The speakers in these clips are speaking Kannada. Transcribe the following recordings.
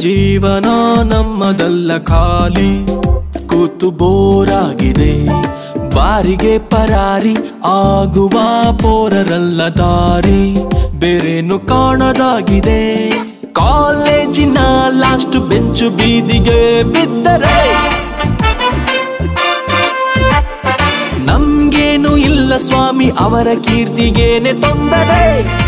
ಜೀವನ ನಮ್ಮದಲ್ಲ ಖಾಲಿ ಕೂತು ಬೋರಾಗಿದೆ ಬಾರಿಗೆ ಪರಾರಿ ಆಗುವ ಪೋರರಲ್ಲ ದಾರಿ ಬೇರೇನು ಕಾಣದಾಗಿದೆ ಕಾಲೇಜಿನ ಲಾಸ್ಟ್ ಬೆಂಚು ಬೀದಿಗೆ ಬಿದ್ದರೆ ನಮ್ಗೇನು ಇಲ್ಲ ಸ್ವಾಮಿ ಅವರ ಕೀರ್ತಿಗೇನೆ ತೊಂದರೆ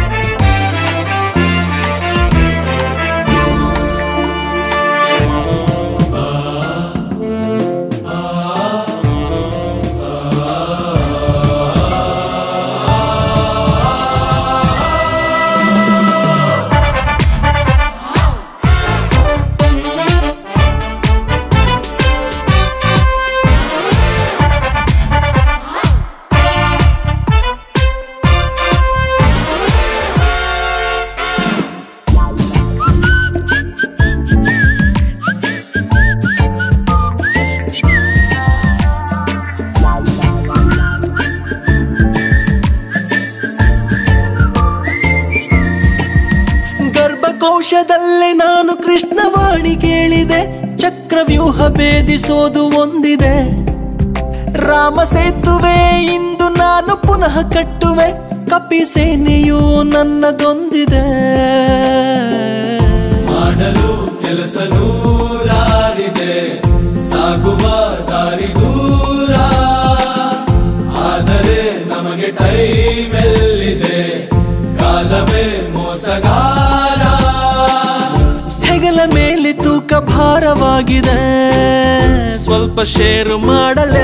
ಗರ್ಭಕೋಶದಲ್ಲೇ ನಾನು ಕೃಷ್ಣವಾಣಿ ಕೇಳಿದೆ ಚಕ್ರವ್ಯೂಹ ಭೇದಿಸೋದು ಒಂದಿದೆ ರಾಮ ಸೇತುವೆ ಇಂದು ನಾನು ಪುನಃ ಕಟ್ಟುವೆ ಕಪಿ ಸೇನೆಯು ನನ್ನದೊಂದಿದೆ ಮಾಡಲು ಕೆಲಸ ನೂರಾರಿದೆ ಸಾಗುವ ದಾರಿ ದೂರ ಆದರೆ ನಮಗೆ ಟೈಮ್ ಎಲ್ಲಿದೆ ಕಾಲವೇ ಮೋಸಗಾರ ಹೆಗಲ ಮೇಲೆ ತೂಕ ಭಾರವಾಗಿದೆ ಸ್ವಲ್ಪ ಶೇರು ಮಾಡಲೇ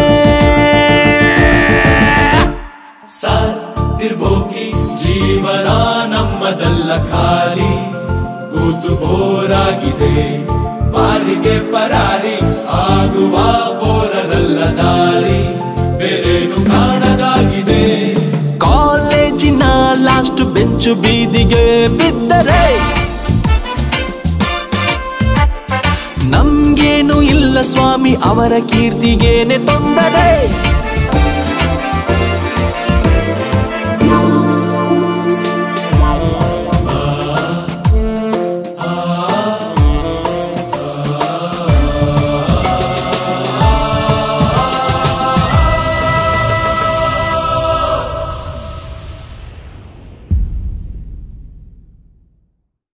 ಸಾತಿರ್ಬೋಕಿ ಜೀವನ ನಮ್ಮದಲ್ಲ ಖಾಲಿ ಕೂತು ಬೋರಾಗಿದೆ ಬಾರಿಗೆ ಪರಾರಿ ಆಗುವ ಬೋರರಲ್ಲ ದಾರಿ ಬೇರೇನು ಕಾಣದಾಗಿದೆ ಕಾಲೇಜಿನ ಲಾಸ್ಟ್ ಬೆಂಚು ಬೀದಿಗೆ ಬಿದ್ದರೆ ನಮ್ಗೇನು ಇಲ್ಲ ಸ್ವಾಮಿ ಅವರ ಕೀರ್ತಿಗೇನೆ ತೊಂದರೆ